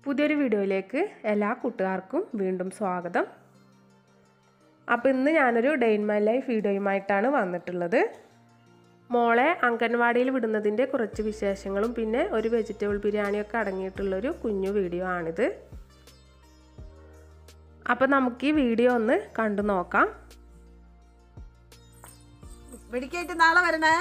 പുതിയൊരു വീഡിയോയിലേക്ക് എല്ലാ കൂട്ടുകാർക്കും വീണ്ടും സ്വാഗതം അപ്പോൾ ഇന്ന് ഞാനൊരു ഡേ ഇൻ മൈ ലൈഫ് വീഡിയോയുമായിട്ടാണ് വന്നിട്ടുള്ളത് മോളെ അംഗൻവാടിയിൽ വിടുന്നതിൻ്റെ കുറച്ച് വിശേഷങ്ങളും പിന്നെ ഒരു വെജിറ്റബിൾ ബിരിയാണിയൊക്കെ അടങ്ങിയിട്ടുള്ളൊരു കുഞ്ഞു വീഡിയോ ആണിത് അപ്പോൾ നമുക്ക് ഈ വീഡിയോ ഒന്ന് കണ്ടു നോക്കാം വെടിക്കേറ്റ് നാളെ വരണേ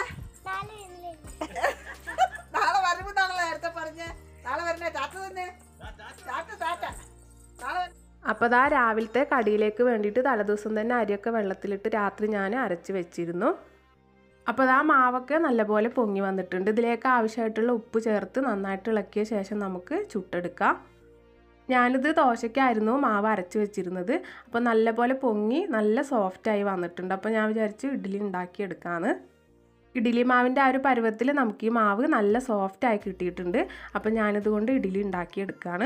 നാളെ വരുമ്പോഴാണല്ലോ നേരത്തെ പറഞ്ഞ് നാളെ വരണേ ചാത്ത തന്നെ ചാത്ത ചാറ്റ നാളെ വര- അപ്പോൾ അതാ രാവിലത്തെ കടിയിലേക്ക് വേണ്ടിയിട്ട് തലേദിവസം തന്നെ അരിയൊക്കെ വെള്ളത്തിലിട്ട് രാത്രി ഞാൻ അരച്ച് വെച്ചിരുന്നു അപ്പോൾ അതാ മാവൊക്കെ നല്ലപോലെ പൊങ്ങി വന്നിട്ടുണ്ട് ഇതിലേക്ക് ആവശ്യമായിട്ടുള്ള ഉപ്പ് ചേർത്ത് നന്നായിട്ട് ഇളക്കിയ ശേഷം നമുക്ക് ചുട്ടെടുക്കാം ഞാനിത് ദോശയ്ക്കായിരുന്നു മാവ് അരച്ച് വെച്ചിരുന്നത് അപ്പോൾ നല്ലപോലെ പൊങ്ങി നല്ല സോഫ്റ്റായി വന്നിട്ടുണ്ട് അപ്പോൾ ഞാൻ വിചാരിച്ചു ഇഡ്ഡലി ഉണ്ടാക്കിയെടുക്കാമെന്ന് ഇഡ്ഡലി മാവിൻ്റെ ആ ഒരു പരുവത്തിൽ നമുക്ക് ഈ മാവ് നല്ല സോഫ്റ്റായി കിട്ടിയിട്ടുണ്ട് അപ്പോൾ ഞാനിതുകൊണ്ട് ഇഡ്ഡലി ഉണ്ടാക്കിയെടുക്കുകയാണ്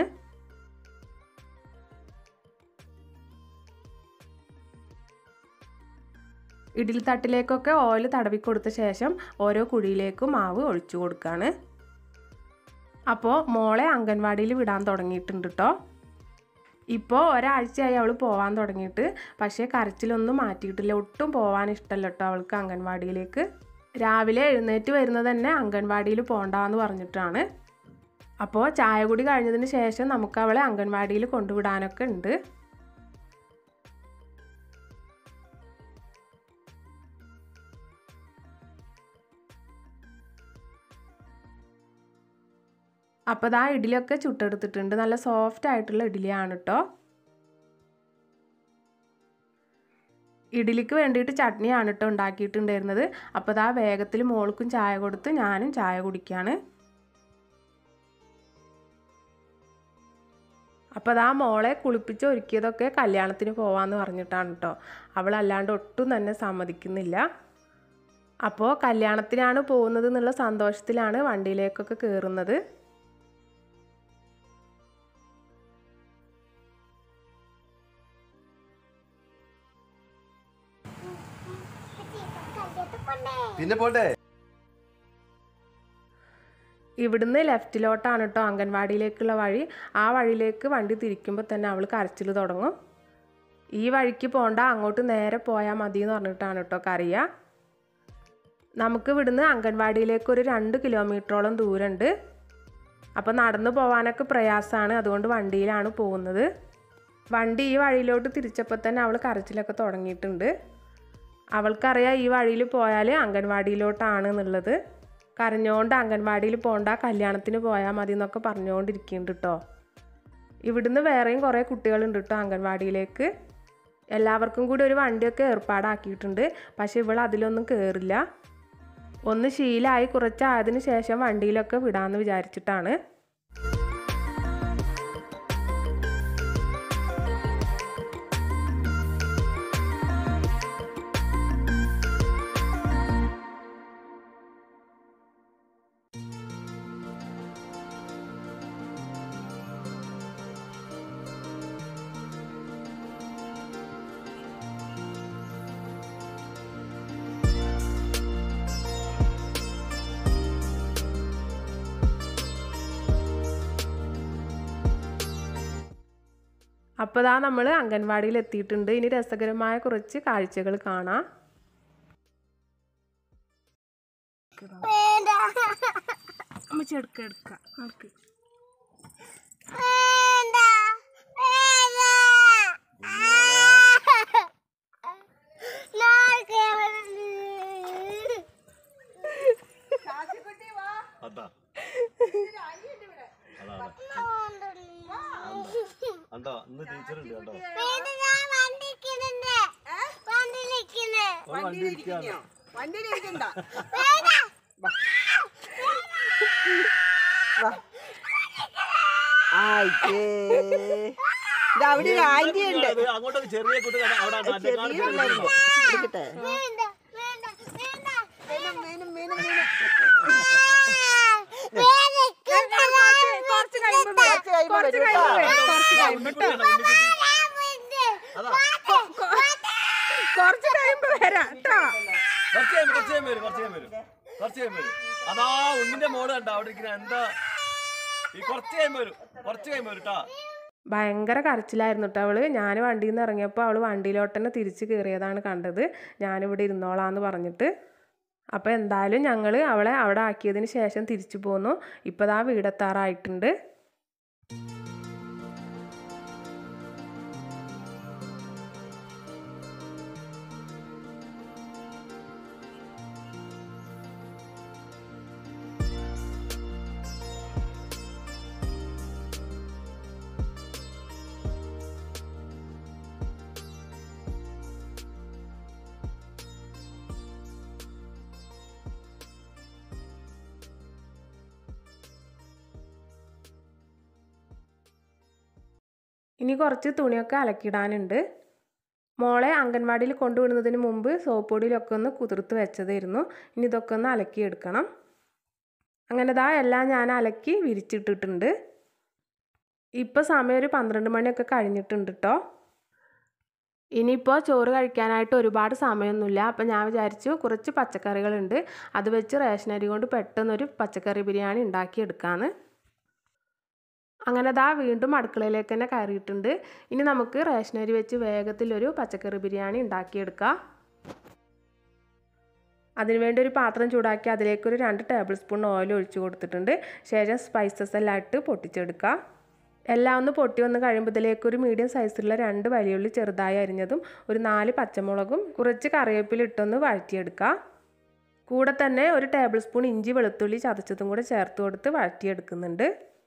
ഇഡ്ഡലി തട്ടിലേക്കൊക്കെ ഓയിൽ തടവി കൊടുത്ത ശേഷം ഓരോ കുഴിയിലേക്കും മാവ് ഒഴിച്ചു കൊടുക്കുകയാണ് അപ്പോൾ മോളെ അംഗൻവാടിയിൽ വിടാൻ തുടങ്ങിയിട്ടുണ്ട് കേട്ടോ ഇപ്പോൾ ഒരാഴ്ചയായി അവൾ പോകാൻ തുടങ്ങിയിട്ട് പക്ഷേ കരച്ചിലൊന്നും മാറ്റിയിട്ടില്ല ഒട്ടും പോകാൻ ഇഷ്ടമല്ല കേട്ടോ അവൾക്ക് അംഗൻവാടിയിലേക്ക് രാവിലെ എഴുന്നേറ്റ് വരുന്നത് തന്നെ അംഗൻവാടിയിൽ പോകണ്ടെന്ന് പറഞ്ഞിട്ടാണ് അപ്പോൾ ചായ കുടി കഴിഞ്ഞതിന് ശേഷം നമുക്ക് അവളെ അംഗൻവാടിയിൽ കൊണ്ടുവിടാനൊക്കെ ഉണ്ട് അപ്പോൾ ദാ ഇഡ്ഡലിയൊക്കെ ചുട്ടെടുത്തിട്ടുണ്ട് നല്ല സോഫ്റ്റ് ആയിട്ടുള്ള ഇഡ്ഡലിയാണ് കേട്ടോ ഇഡ്ഡലിക്ക് വേണ്ടിയിട്ട് ചട്നിയാണ് കേട്ടോ ഉണ്ടാക്കിയിട്ടുണ്ടായിരുന്നത് അപ്പോൾ ദാ വേഗത്തിൽ മോൾക്കും ചായ കൊടുത്ത് ഞാനും ചായ കുടിക്കുകയാണ് അപ്പോൾ ദാ മോളെ കുളിപ്പിച്ച് ഒരുക്കിയതൊക്കെ കല്യാണത്തിന് പോവാന്ന് പറഞ്ഞിട്ടാണ് കേട്ടോ അവൾ അല്ലാണ്ട് ഒട്ടും തന്നെ സമ്മതിക്കുന്നില്ല അപ്പോൾ കല്യാണത്തിനാണ് പോകുന്നത് എന്നുള്ള സന്തോഷത്തിലാണ് വണ്ടിയിലേക്കൊക്കെ കയറുന്നത് പിന്നെ പോട്ടെ ഇവിടുന്ന് ലെഫ്റ്റിലോട്ടാണ് കേട്ടോ അംഗൻവാടിയിലേക്കുള്ള വഴി ആ വഴിയിലേക്ക് വണ്ടി തിരിക്കുമ്പോൾ തന്നെ അവൾ കരച്ചിൽ തുടങ്ങും ഈ വഴിക്ക് പോണ്ട അങ്ങോട്ട് നേരെ പോയാൽ മതി എന്ന് പറഞ്ഞിട്ടാണ് കേട്ടോ കറിയ നമുക്ക് ഇവിടുന്ന് അംഗൻവാടിയിലേക്ക് ഒരു രണ്ട് കിലോമീറ്ററോളം ദൂരമുണ്ട് അപ്പോൾ നടന്നു പോകാനൊക്കെ പ്രയാസമാണ് അതുകൊണ്ട് വണ്ടിയിലാണ് പോകുന്നത് വണ്ടി ഈ വഴിയിലോട്ട് തിരിച്ചപ്പോൾ തന്നെ അവൾ കരച്ചിലൊക്കെ തുടങ്ങിയിട്ടുണ്ട് അവൾക്കറിയാം ഈ വഴിയിൽ പോയാൽ അംഗൻവാടിയിലോട്ടാണ് എന്നുള്ളത് കരഞ്ഞോണ്ട് അംഗൻവാടിയിൽ പോണ്ട കല്യാണത്തിന് പോയാൽ മതി എന്നൊക്കെ പറഞ്ഞുകൊണ്ടിരിക്കുന്നുണ്ട് കേട്ടോ ഇവിടുന്ന് വേറെയും കുറേ കുട്ടികളുണ്ട് കേട്ടോ അംഗൻവാടിയിലേക്ക് എല്ലാവർക്കും കൂടി ഒരു വണ്ടിയൊക്കെ ഏർപ്പാടാക്കിയിട്ടുണ്ട് പക്ഷെ ഇവൾ അതിലൊന്നും കയറില്ല ഒന്ന് ശീലമായി കുറച്ചായതിനു ശേഷം വണ്ടിയിലൊക്കെ വിടാമെന്ന് വിചാരിച്ചിട്ടാണ് അപ്പോൾ ഇതാ നമ്മൾ അംഗൻവാടിയിൽ എത്തിയിട്ടുണ്ട് ഇനി രസകരമായ കുറച്ച് കാഴ്ചകൾ കാണാം അമ്മച്ചി എടുക്ക എടുക്ക നമുക്ക് ചാച്ചിക്കുട്ടി വാ അതാ ഇതിന് അരിയുണ്ട് ഇവിടെ. അതാ അതാ ഇന്ന് ടീച്ചർ ഉണ്ട് കേട്ടോ വണ്ടിയിലിരിക്കുന്നോ വണ്ടിയിലിരിക്കണ്ട അവിടെ ഒരു ആന്റി ഉണ്ട് അങ്ങോട്ടൊക്കെ ചെറിയ കുട്ടി കാണാം. അവിടെ ആ മറ്റേ കാല് ചെറിയ ചെറിയ പിള്ളേരുണ്ട്. കുട്ടി. എടുക്കട്ടെ മീനും മീനും മീനും മീനും കുറച്ച് കഴിയുമ്പോ വരും കേട്ടോ. ഉണ്ണിക്കുട്ടിയാണോ, ഉണ്ണിക്കുട്ടി? അതാ കുറച്ച് കഴിയുമ്പോൾ വരാം കേട്ടോ കുറച്ച് കഴിയുമ്പോ കുറച്ച് കഴിയുമ്പോ വരും കുറച്ച് കഴിയുമ്പോ വരും കുറച്ച് കഴിയുമ്പോ വരും അതാ ഉണ്ണിന്റെ മോള് കണ്ട അവിടെ ഇരിക്കുന്ന എന്താ ഈ കുറച്ച് കഴിയുമ്പോ വരും കുറച്ച് കഴിയുമ്പോ വരും കേട്ടോ ഭയങ്കര കരച്ചിലായിരുന്നു കേട്ടോ അവള് ഞാൻ വണ്ടിയിൽ നിന്ന് ഇറങ്ങിയപ്പോൾ അവൾ വണ്ടിയിലോട്ട് തന്നെ തിരിച്ച് കയറിയതാണ് കണ്ടത് ഞാനിവിടെ ഇരുന്നോളാന്ന് പറഞ്ഞിട്ട് അപ്പോൾ എന്തായാലും ഞങ്ങൾ അവളെ അവിടെ ആക്കിയതിന് ശേഷം തിരിച്ചു പോന്നു ഇപ്പോൾ ദാ വീടെത്താറായിട്ടുണ്ട് ഇനി കുറച്ച് തുണിയൊക്കെ അലക്കിയിടാനുണ്ട് മോളെ അംഗൻവാടിയിൽ കൊണ്ടുവിടുന്നതിന് മുമ്പ് സോപ്പ് പൊടിയിലൊക്കെ ഒന്ന് കുതിർത്ത് വെച്ചതായിരുന്നു ഇനി ഇതൊക്കെ ഒന്ന് അലക്കിയെടുക്കണം അങ്ങനെ ദാ എല്ലാം ഞാൻ അലക്കി വിരിച്ചിട്ടിട്ടുണ്ട് ഇപ്പോൾ സമയം ഒരു പന്ത്രണ്ട് മണിയൊക്കെ കഴിഞ്ഞിട്ടുണ്ട് കേട്ടോ ഇനിയിപ്പോൾ ചോറ് കഴിക്കാനായിട്ട് ഒരുപാട് സമയമൊന്നുമില്ല അപ്പം ഞാൻ വിചാരിച്ചു കുറച്ച് പച്ചക്കറികളുണ്ട് അത് വെച്ച് റേഷൻ അരി കൊണ്ട് പെട്ടെന്നൊരു പച്ചക്കറി ബിരിയാണി ഉണ്ടാക്കിയെടുക്കാമെന്ന് അങ്ങനെ ദാ വീണ്ടും അടുക്കളയിലേക്ക് തന്നെ കയറിയിട്ടുണ്ട് ഇനി നമുക്ക് റേഷനരി വെച്ച് വേഗത്തിലൊരു പച്ചക്കറി ബിരിയാണി ഉണ്ടാക്കിയെടുക്കാം അതിനുവേണ്ടി ഒരു പാത്രം ചൂടാക്കി അതിലേക്ക് ഒരു രണ്ട് ടേബിൾ സ്പൂൺ ഓയിൽ ഒഴിച്ചു കൊടുത്തിട്ടുണ്ട് ശേഷം സ്പൈസസ് എല്ലാം ഇട്ട് പൊട്ടിച്ചെടുക്കുക എല്ലാം ഒന്ന് പൊട്ടി വന്ന് കഴിയുമ്പോൾ ഇതിലേക്ക് ഒരു മീഡിയം സൈസിലുള്ള രണ്ട് വലിയുള്ളി ചെറുതായി അരിഞ്ഞതും ഒരു നാല് പച്ചമുളകും കുറച്ച് കറിവേപ്പില ഇട്ടൊന്ന് വഴറ്റിയെടുക്കുക കൂടെ തന്നെ ഒരു ടേബിൾ സ്പൂൺ ഇഞ്ചി വെളുത്തുള്ളി ചതച്ചതും കൂടെ ചേർത്ത് കൊടുത്ത് വഴറ്റിയെടുക്കുന്നുണ്ട്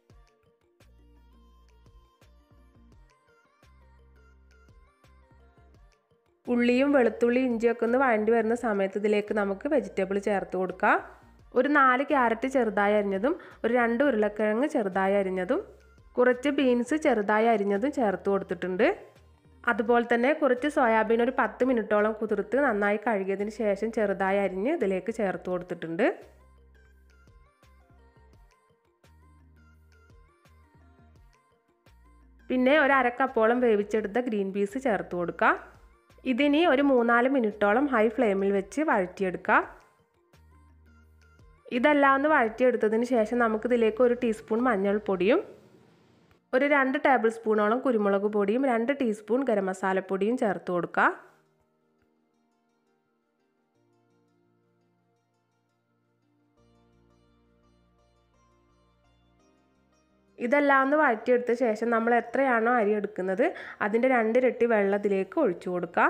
ഉള്ളിയും വെളുത്തുള്ളി ഇഞ്ചിയൊക്കെ ഒന്ന് വഴണ്ടി വരുന്ന സമയത്ത് ഇതിലേക്ക് നമുക്ക് വെജിറ്റബിൾ ചേർത്ത് കൊടുക്കാം ഒരു നാല് ക്യാരറ്റ് ചെറുതായി അരിഞ്ഞതും ഒരു രണ്ട് ഉരുളക്കിഴങ്ങ് ചെറുതായി അരിഞ്ഞതും കുറച്ച് ബീൻസ് ചെറുതായി അരിഞ്ഞതും ചേർത്ത് കൊടുത്തിട്ടുണ്ട് അതുപോലെ തന്നെ കുറച്ച് സോയാബീൻ ഒരു പത്ത് മിനിറ്റോളം കുതിർത്ത് നന്നായി കഴുകിയതിന് ശേഷം ചെറുതായി അരിഞ്ഞ് ഇതിലേക്ക് ചേർത്ത് കൊടുത്തിട്ടുണ്ട് പിന്നെ ഒരു അരക്കപ്പോളം വേവിച്ചെടുത്ത ഗ്രീൻ പീസ് ചേർത്ത് കൊടുക്കുക ഇതിനി ഒരു മൂന്നാല് മിനിറ്റോളം ഹൈ ഫ്ലെയിമിൽ വെച്ച് വഴറ്റിയെടുക്കുക ഇതെല്ലാം ഒന്ന് വഴറ്റിയെടുത്തതിന് ശേഷം നമുക്കിതിലേക്ക് ഒരു ടീസ്പൂൺ മഞ്ഞൾപ്പൊടിയും ഒരു രണ്ട് ടേബിൾ സ്പൂണോളം കുരുമുളക് പൊടിയും രണ്ട് ടീസ്പൂൺ ഗരം മസാലപ്പൊടിയും ചേർത്ത് കൊടുക്കുക ഇതെല്ലാം ഒന്ന് വഴറ്റിയെടുത്ത ശേഷം നമ്മൾ എത്രയാണോ അരി എടുക്കുന്നത് അതിൻ്റെ രണ്ടിരട്ടി വെള്ളത്തിലേക്ക് ഒഴിച്ചു കൊടുക്കുക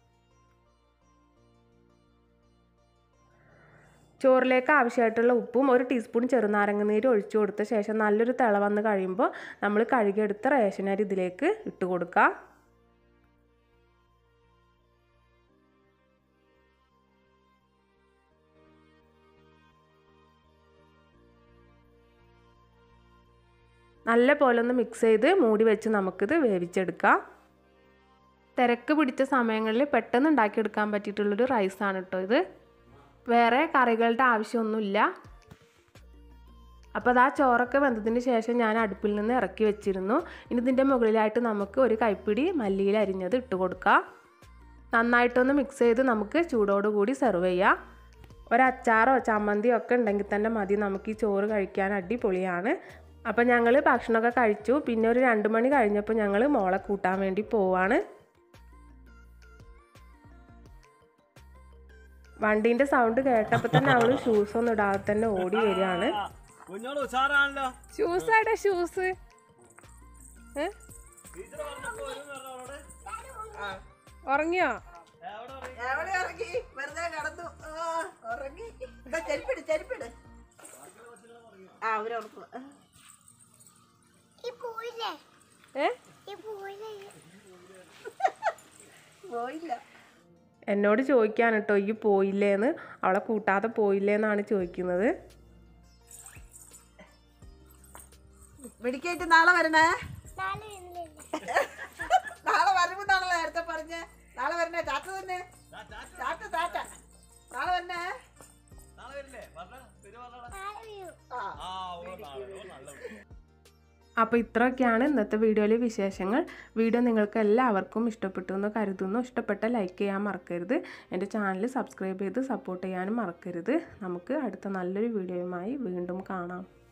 ചോറിലേക്ക് ആവശ്യമായിട്ടുള്ള ഉപ്പും ഒരു ടീസ്പൂൺ ചെറുനാരങ്ങ നീര് ഒഴിച്ചു കൊടുത്ത ശേഷം നല്ലൊരു തിള വന്ന് കഴിയുമ്പോൾ നമ്മൾ കഴുകിയെടുത്ത റേഷൻ അരി ഇതിലേക്ക് ഇട്ട് കൊടുക്കുക നല്ല പോലെ ഒന്ന് മിക്സ് ചെയ്ത് മൂടി വെച്ച് നമുക്കിത് വേവിച്ചെടുക്കാം തിരക്ക് പിടിച്ച സമയങ്ങളിൽ പെട്ടെന്ന് ഉണ്ടാക്കിയെടുക്കാൻ പറ്റിയിട്ടുള്ളൊരു റൈസാണ് കേട്ടോ ഇത് വേറെ കറികളുടെ ആവശ്യമൊന്നുമില്ല അപ്പോൾ അത് ആ ചോറൊക്കെ വെന്തതിന് ശേഷം ഞാൻ അടുപ്പിൽ നിന്ന് ഇറക്കി വെച്ചിരുന്നു ഇനി ഇതിൻ്റെ മുകളിലായിട്ട് നമുക്ക് ഒരു കൈപ്പിടി മല്ലിയിൽ അരിഞ്ഞത് ഇട്ട് കൊടുക്കാം നന്നായിട്ടൊന്ന് മിക്സ് ചെയ്ത് നമുക്ക് ചൂടോടുകൂടി സെർവ് ചെയ്യാം ഒരച്ചാറോ ചമ്മന്തിയോ ഒക്കെ ഉണ്ടെങ്കിൽ തന്നെ മതി നമുക്ക് ഈ ചോറ് കഴിക്കാൻ അടിപൊളിയാണ് അപ്പം ഞങ്ങൾ ഭക്ഷണമൊക്കെ കഴിച്ചു പിന്നെ ഒരു രണ്ട് മണി കഴിഞ്ഞപ്പോൾ ഞങ്ങൾ മോളെ കൂട്ടാൻ വേണ്ടി പോവാണ് വണ്ടീൻ്റെ സൗണ്ട് കേട്ടപ്പോൾ തന്നെ അവൾ ഷൂസ് ഒന്നും ഇടാതെ തന്നെ ഓടി വരികയാണ് കുഞ്ഞോള് ഉഷാറാണല്ലോ ഷൂസ് ആടെ ഷൂസ് ടീച്ചർ പറഞ്ഞപ്പോ വരും പറഞ്ഞോളോട് ഉറങ്ങിയോ എവിടെ പറയും എവിടെ ഇറങ്ങി വെറുതെ കടന്നു ആ, ഉറങ്ങി ഇതാ ചെരുപ്പിട് ചെരുപ്പിട് ആ അവരോർക്കും ഈ പോയില്ലേ ഏ ഈ പോയില്ലേ പോയില്ല എന്നോട് ചോദിക്കാൻ കേട്ടോ ഈ പോയില്ലേന്ന് അവളെ കൂട്ടാതെ പോയില്ലേന്നാണ് ചോദിക്കുന്നത് മെഡിക്കേറ്റ് നാളെ വരണേ നാളെ ഇന്നില്ലേ നാളെ വരുമെന്നാണല്ലോ നേരത്തെ പറഞ്ഞ് നാളെ വരണേ ചാത്ത തന്നെ ചാത്ത ചാറ്റ നാളെ വരണേ നാളെ വരില്ലേ പറഞ്ഞ പേര് പറഞ്ഞോടാ നാളെ വരൂ ആ ആ ഓ നാളെ ഓ നല്ല കുട്ടി. അപ്പോൾ ഇത്രയൊക്കെയാണ് ഇന്നത്തെ വീഡിയോയിലെ വിശേഷങ്ങൾ വീഡിയോ നിങ്ങൾക്ക് എല്ലാവർക്കും ഇഷ്ടപ്പെട്ടു എന്ന് കരുതുന്നു ഇഷ്ടപ്പെട്ട ലൈക്ക് ചെയ്യാൻ മറക്കരുത് എൻ്റെ ചാനൽ സബ്സ്ക്രൈബ് ചെയ്ത് സപ്പോർട്ട് ചെയ്യാനും മറക്കരുത് നമുക്ക് അടുത്ത നല്ലൊരു വീഡിയോയുമായി വീണ്ടും കാണാം